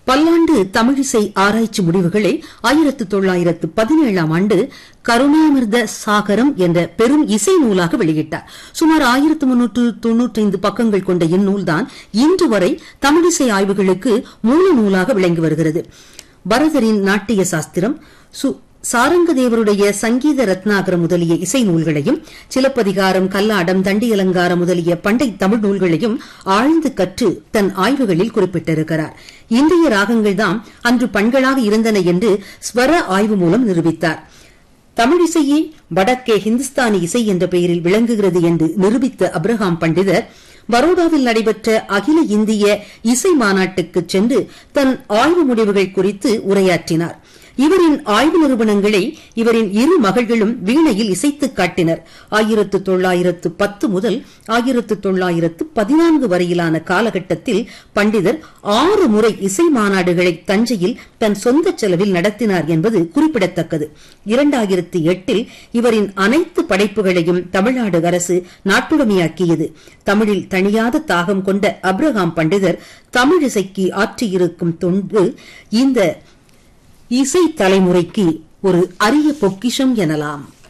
பல்லாண்டு தமிழிசை ஆராய்ச்சி முடிவுகளை ஆயிரத்து தொள்ளாயிரத்து பதினேழாம் ஆண்டு கருணாமிர்த சாகரம் என்ற பெரும் இசை நூலாக வெளியிட்டார் சுமார் ஆயிரத்து முன்னூற்று தொன்னூற்றைந்து பக்கங்கள் கொண்ட இந்நூல்தான் இன்று வரை தமிழிசை ஆய்வுகளுக்கு மூல நூலாக விளங்கி வருகிறது பரதரின் நாட்டிய சாஸ்திரம் சாரங்கதேவருடைய சங்கீத ரத்னாகரம் முதலிய இசை நூல்களையும் சிலப்பதிகாரம் கல்லாடம் தண்டி அலங்காரம் முதலிய பண்டை தமிழ் நூல்களையும் ஆழ்ந்து கற்று தன் ஆய்வுகளில் குறிப்பிட்டிருக்கிறார் இந்திய ராகங்கள்தான் அன்று பண்களாக இருந்தன என்று ஸ்வர ஆய்வு மூலம் நிரூபித்தார் தமிழிசையே வடக்கே ஹிந்துஸ்தானி இசை என்ற பெயரில் விளங்குகிறது என்று நிரூபித்த அப்ரஹாம் பண்டிதர் பரோடாவில் நடைபெற்ற அகில இந்திய இசை மாநாட்டுக்கு சென்று தன் ஆய்வு முடிவுகள் குறித்து உரையாற்றினார் இவரின் ஆய்வு நிறுவனங்களை இவரின் இரு மகள்களும் வீணையில் இசைத்து காட்டினர் ஆயிரத்து தொள்ளாயிரத்து பத்து முதல் ஆயிரத்து தொள்ளாயிரத்து பதினான்கு வரையிலான காலகட்டத்தில் பண்டிதர் ஆறு முறை இசை மாநாடுகளை தஞ்சையில் தன் சொந்த செலவில் நடத்தினார் என்பது குறிப்பிடத்தக்கது இரண்டாயிரத்தி எட்டில் இவரின் அனைத்து படைப்புகளையும் தமிழ்நாடு அரசு நாட்டுடைமையாக்கியது தமிழில் தணியாத தாகம் கொண்ட அப்ரஹாம் பண்டிதர் தமிழிசைக்கு ஆற்றியிருக்கும் தொண்டு இந்த இசை தலைமுறைக்கு ஒரு அரிய பொக்கிஷம் எனலாம்